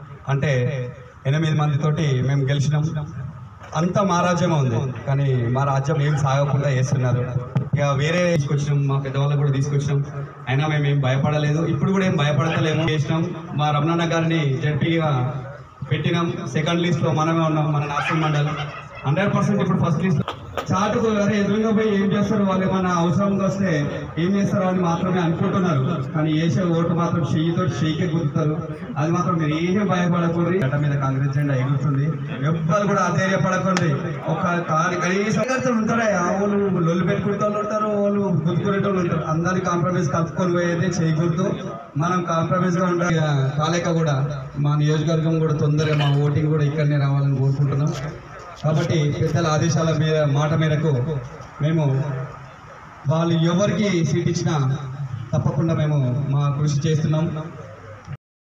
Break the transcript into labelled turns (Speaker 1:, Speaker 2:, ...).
Speaker 1: అంటే ఎనిమిది మందితోటి మేము గెలిచినాం అంతా మా రాజ్యమే ఉంది కానీ మా రాజ్యం ఏం సాగకుండా చేస్తున్నారు ఇక వేరే తీసుకొచ్చినాం మా పెద్దవాళ్ళకు కూడా తీసుకొచ్చినాం అయినా మేము ఏం భయపడలేదు ఇప్పుడు కూడా ఏం భయపడతలేము చేసినాం మా రమణన్న గారిని జడ్పీగా పెట్టినాం సెకండ్ లిస్ట్ లో మనమే ఉన్నాం మన నాసింగ్ మండల్ హండ్రెడ్ పర్సెంట్ ఇప్పుడు ఫస్ట్ లిస్ట్ చాటుకు అరే ఎదురుగా పోయి ఏం చేస్తారు వాళ్ళు ఏమన్నా అవసరంగా వస్తే ఏం చేస్తారో అని మాత్రమే అనుకుంటున్నారు కానీ వేసే ఓటు మాత్రం చెయ్యితో చెయ్యికే గుర్తుతారు అది మాత్రం మీరు ఏమీ భయపడకూడదు గడ్డ మీద కాంగ్రెస్ జెండా ఎగురుతుంది ఎవ్వరు కూడా అధైర్యపడకండి ఒక కాని కనీసం సంఘర్షణ ఉంటారా వాళ్ళు లొల్లు పెట్టుకుంటూ వాళ్ళు ఉంటారు వాళ్ళు గుర్తుకునేటోళ్ళు ఉంటారు అందరినీ కాంప్రమైజ్ కలుపుకొని పోయేది చేయకూడదు మనం కాంప్రమైజ్ గా ఉండాలి ఇక కాలేక కూడా మా నియోజకవర్గం కూడా తొందరగా మా ఓటింగ్ కూడా ఇక్కడనే రావాలని కోరుకుంటున్నాం కాబట్టి పెద్దల ఆదేశాల మీద మాట మేరకు మేము వాళ్ళు ఎవరికి సీట్ ఇచ్చినా తప్పకుండా మేము మా కృషి చేస్తున్నాం